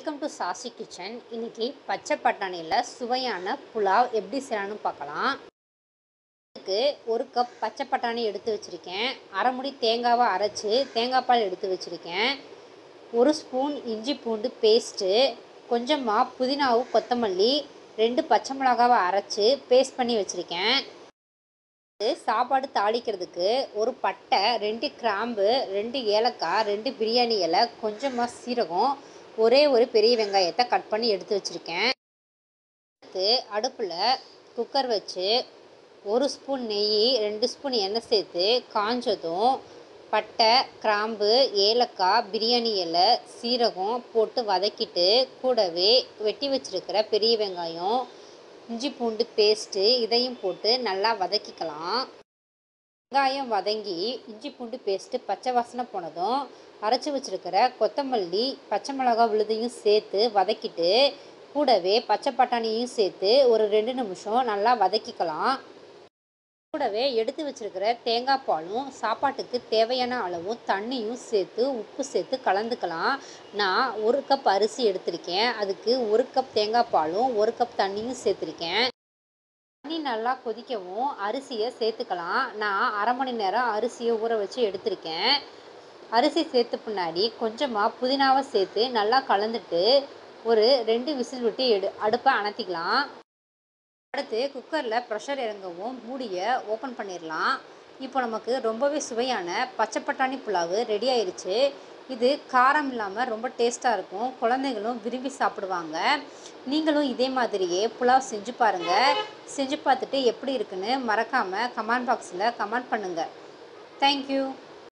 welcome to sassy kitchen இன்னைக்கு பச்சை பட்டாணியில் சுவையான புலாவ் எப்படி செய்யலாம்னு பார்க்கலாம் இதுக்கு ஒரு கப் பச்சை பட்டாணி எடுத்து வச்சுருக்கேன் அரை முடி தேங்காவை அரைச்சி தேங்காய் பால் எடுத்து வச்சுருக்கேன் ஒரு ஸ்பூன் இஞ்சி பூண்டு பேஸ்ட்டு கொஞ்சமாக புதினாவும் கொத்தமல்லி ரெண்டு பச்சை மிளகாவை அரைச்சி பேஸ்ட் பண்ணி வச்சுருக்கேன் இது சாப்பாடு தாளிக்கிறதுக்கு ஒரு பட்டை ரெண்டு கிராம்பு ரெண்டு ஏலக்காய் ரெண்டு பிரியாணி இலை கொஞ்சமாக சீரகம் ஒரே ஒரு பெரிய வெங்காயத்தை கட் பண்ணி எடுத்து வச்சுருக்கேன் அடுத்து அடுப்பில் குக்கர் வச்சு ஒரு ஸ்பூன் நெய் ரெண்டு ஸ்பூன் எண்ணெய் சேர்த்து காஞ்சதும் பட்டை கிராம்பு ஏலக்காய் பிரியாணி இலை சீரகம் போட்டு வதக்கிட்டு கூடவே வெட்டி வச்சுருக்கிற பெரிய வெங்காயம் இஞ்சி பூண்டு பேஸ்ட்டு இதையும் போட்டு நல்லா வதக்கிக்கலாம் வெங்காயம் வதங்கி இஞ்சி பூண்டு பேஸ்ட்டு பச்சை வாசனை போனதும் அரைச்சி வச்சுருக்கிற கொத்தமல்லி பச்சை மிளகா விழுதையும் சேர்த்து வதக்கிட்டு கூடவே பச்சை பட்டாணியும் சேர்த்து ஒரு ரெண்டு நிமிஷம் நல்லா வதக்கிக்கலாம் கூடவே எடுத்து வச்சுருக்கிற தேங்காய் பாலும் சாப்பாட்டுக்கு தேவையான அளவும் தண்ணியும் சேர்த்து உப்பு சேர்த்து கலந்துக்கலாம் நான் ஒரு கப் அரிசி எடுத்திருக்கேன் அதுக்கு ஒரு கப் தேங்காய் பாலும் ஒரு கப் தண்ணியும் சேர்த்துருக்கேன் தண்ணி நல்லா கொதிக்கவும் அரிசியை சேர்த்துக்கலாம் நான் அரை மணி நேரம் அரிசியை ஊற வச்சு எடுத்திருக்கேன் அரிசி சேர்த்த பின்னாடி கொஞ்சமாக புதினாவை சேர்த்து நல்லா கலந்துட்டு ஒரு ரெண்டு விசில் விட்டு எடு அடுப்பை அணைத்திக்கலாம் அடுத்து குக்கரில் ப்ரெஷர் இறங்கவும் மூடியை ஓப்பன் பண்ணிடலாம் இப்போ நமக்கு ரொம்பவே சுவையான பச்சை பட்டாணி புலாவு ரெடி ஆயிருச்சு இது காரம் இல்லாமல் ரொம்ப டேஸ்ட்டாக இருக்கும் குழந்தைகளும் விரும்பி சாப்பிடுவாங்க நீங்களும் இதே மாதிரியே புலாவ் செஞ்சு பாருங்கள் செஞ்சு பார்த்துட்டு எப்படி இருக்குன்னு மறக்காமல் கமெண்ட் பாக்ஸில் கமெண்ட் பண்ணுங்கள் தேங்க்யூ